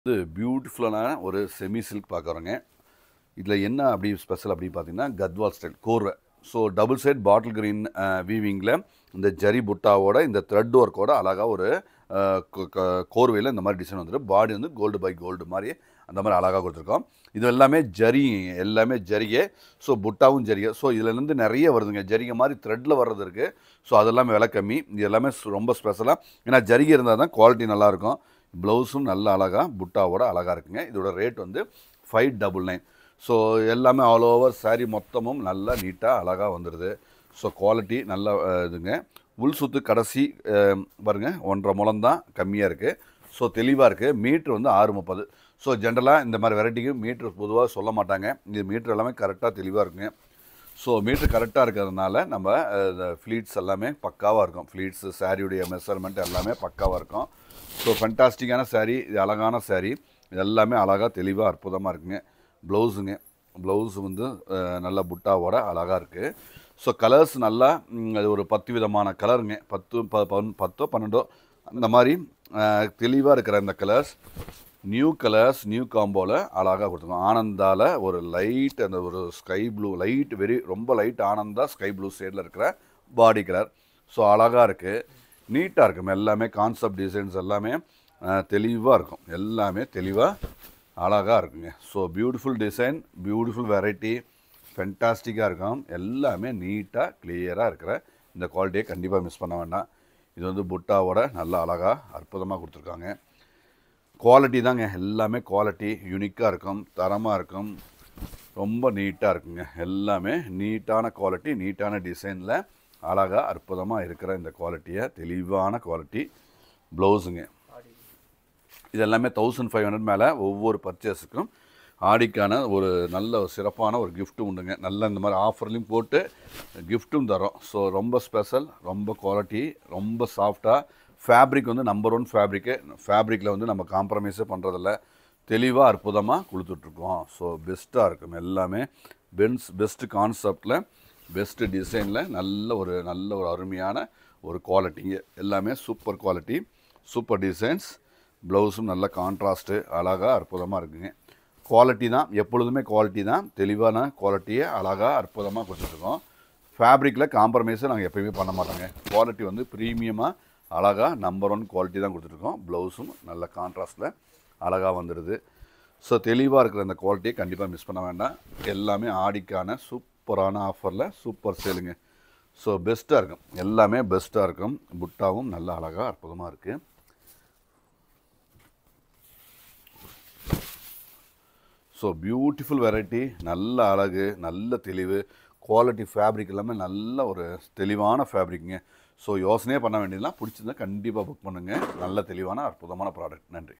இது பியூட்டிஃபுல்லான ஒரு செமி சில்க் பார்க்குறோங்க இதில் என்ன அப்படி ஸ்பெஷல் அப்படி பார்த்தீங்கன்னா கத்வால் ஸ்டைல் கோர்வை ஸோ டபுள் சைட் பாட்டில் கிரீன் வீவிங்கில் இந்த ஜரி புட்டாவோட இந்த த்ரெட் ஒர்க்கோட அழகாக ஒரு கோர்வையில் இந்த மாதிரி டிசைன் வந்துடும் பாடி வந்து கோல்டு பை கோல்டு மாதிரி அந்த மாதிரி அழகாக கொடுத்துருக்கோம் இது எல்லாமே ஜரி எல்லாமே ஜரிகை ஸோ புட்டாவும் ஜரிகை ஸோ இதுலேருந்து நிறைய வருதுங்க ஜரிகை மாதிரி த்ரெட்டில் வர்றது இருக்குது ஸோ அதெல்லாமே விலை கம்மி இது எல்லாமே சு- ரொம்ப ஸ்பெஷலாக ஏன்னா ஜரிகை இருந்தால் தான் குவாலிட்டி நல்லாயிருக்கும் ப்ளவுஸும் நல்ல அழகாக புட்டாவோட அழகாக இருக்குங்க இதோட ரேட் வந்து ஃபைவ் டபுள் நைன் ஸோ எல்லாமே ஆல் ஓவர் saree மொத்தமும் நல்லா நீட்டாக அழகாக வந்துடுது ஸோ குவாலிட்டி நல்ல அஹ், இதுங்க உள் சுத்து கடைசி அஹ், பாருங்க ஒன்றரை முழம் தான் கம்மியாக இருக்குது ஸோ தெளிவாக இருக்குது மீட்ரு வந்து ஆறு முப்பது ஸோ ஜென்ரலாக இந்த மாதிரி வெரைட்டிக்கு மீட்ரு பொதுவாக சொல்ல மாட்டாங்க இது மீட்ரு எல்லாமே கரெக்டாக தெளிவாக இருக்குங்க ஸோ மீட்ரு கரெக்டாக இருக்கிறதுனால நம்ம ஃப்ளீட்ஸ் எல்லாமே பக்காவாக இருக்கும் ஃப்ளீட்ஸு சாரியுடைய மெஷர்மெண்ட் எல்லாமே பக்காவாக இருக்கும் ஸோ ஃபென்டாஸ்டிக்கான saree இது அழகான saree இது எல்லாமே அழகாக தெளிவாக அற்புதமாக இருக்குங்க ப்ளவுஸுங்க ப்ளவுஸ் வந்து அஹ், நல்ல புட்டாவோட அழகாக இருக்குது ஸோ கலர்ஸ் நல்லா ம், அது ஒரு பத்து விதமான கலருங்க பத்து ப பன்- பத்தோ பன்னெண்டோ அந்த மாதிரி தெளிவாக இருக்கிற இந்த கலர்ஸ் நியூ கலர்ஸ் நியூ காம்போவில் அழகாக கொடுத்துருக்கோம் ஆனந்தால ஒரு லைட் அந்த ஒரு ஸ்கை ப்ளூ லைட் வெரி ரொம்ப லைட் ஆனந்தா ஸ்கை ப்ளூ ஷேடில் இருக்கிற பாடி கலர் ஸோ அழகாக இருக்குது நீட்டாக இருக்கும் எல்லாமே கான்செப்ட் டிசைன்ஸ் எல்லாமே தெளிவாக இருக்கும் எல்லாமே தெளிவாக அழகாக இருக்குங்க so beautiful design beautiful variety ஃபென்டாஸ்டிக்காக இருக்கும் எல்லாமே நீட்டாக கிளியராக இருக்கிற இந்த குவாலிட்டியை கண்டிப்பாக மிஸ் பண்ண வேண்டாம் இது வந்து புட்டாவோட நல்ல அழகாக அற்புதமாக கொடுத்துருக்காங்க குவாலிட்டி தாங்க எல்லாமே குவாலிட்டி யூனிக்காக இருக்கும் தரமாக இருக்கும் ரொம்ப நீட்டாக இருக்குங்க எல்லாமே நீட்டான குவாலிட்டி நீட்டான டிசைனில் அழகாக அற்புதமாக இருக்கிற இந்த குவாலிட்டியை தெளிவான குவாலிட்டி ப்ளவுஸுங்க இது எல்லாமே தௌசண்ட் ஃபைவ் ஹண்ட்ரட் மேலே ஒவ்வொரு பர்ச்சேஸுக்கும் ஆடிக்கான ஒரு நல்ல ஒரு சிறப்பான ஒரு கிஃப்ட்டும் உண்டுங்க நல்ல இந்த மாதிரி ஆஃபர்லையும் போட்டு கிஃப்ட்டும் தரோம் ஸோ ரொம்ப ஸ்பெஷல் ரொம்ப குவாலிட்டி ரொம்ப சாஃப்டாக ஃபேப்ரிக் வந்து நம்பர் ஒன் ஃபேப்ரிக்கு ஃபேப்ரிக்கில் வந்து நம்ம காம்ப்ரமைஸே பண்ணுறதில்ல தெளிவாக அற்புதமாக கொடுத்துட்ருக்கோம் ஸோ பெஸ்ட்டாக இருக்கும் எல்லாமே பென்ஸ் பெஸ்ட் கான்செப்டில் பெஸ்ட்டு டிசைனில் நல்ல ஒரு நல்ல ஒரு அருமையான ஒரு குவாலிட்டிங்க எல்லாமே சூப்பர் குவாலிட்டி சூப்பர் டிசைன்ஸ் ப்ளவுஸும் நல்ல கான்ட்ராஸ்ட்டு அழகாக அற்புதமாக இருக்குங்க குவாலிட்டி தான் எப்பொழுதுமே குவாலிட்டி தான் தெளிவான குவாலிட்டியை அழகாக அற்புதமாக கொடுத்துருக்கோம் ஃபேப்ரிக்கில் காம்ப்ரமைஸை நாங்கள் எப்பயுமே பண்ண மாட்டோங்க குவாலிட்டி வந்து ப்ரீமியமாக அழகாக நம்பர் ஒன் குவாலிட்டி தான் கொடுத்துருக்கோம் ப்ளவுஸும் நல்ல கான்ட்ராஸ்ட்டில் அழகாக வந்துடுது ஸோ தெளிவாக இருக்கிற அந்த குவாலிட்டியை கண்டிப்பாக மிஸ் பண்ண வேண்டாம் எல்லாமே ஆடிக்கான சூப்பரான ஆஃபரில் சூப்பர் சேலுங்க ஸோ பெஸ்ட்டாக இருக்கும் எல்லாமே பெஸ்ட்டாக இருக்கும் புட்டாவும் நல்ல அழகாக அற்புதமாக இருக்குது ஸோ பியூட்டிஃபுல் வெரைட்டி நல்ல அழகு நல்ல தெளிவு குவாலிட்டி ஃபேப்ரிக் எல்லாமே நல்ல ஒரு தெளிவான ஃபேப்ரிக்குங்க ஸோ யோசனையே பண்ண வேண்டியதுலாம் பிடிச்சிருந்தா கண்டிப்பாக புக் பண்ணுங்கள் நல்ல தெளிவான அற்புதமான ப்ராடக்ட் நன்றி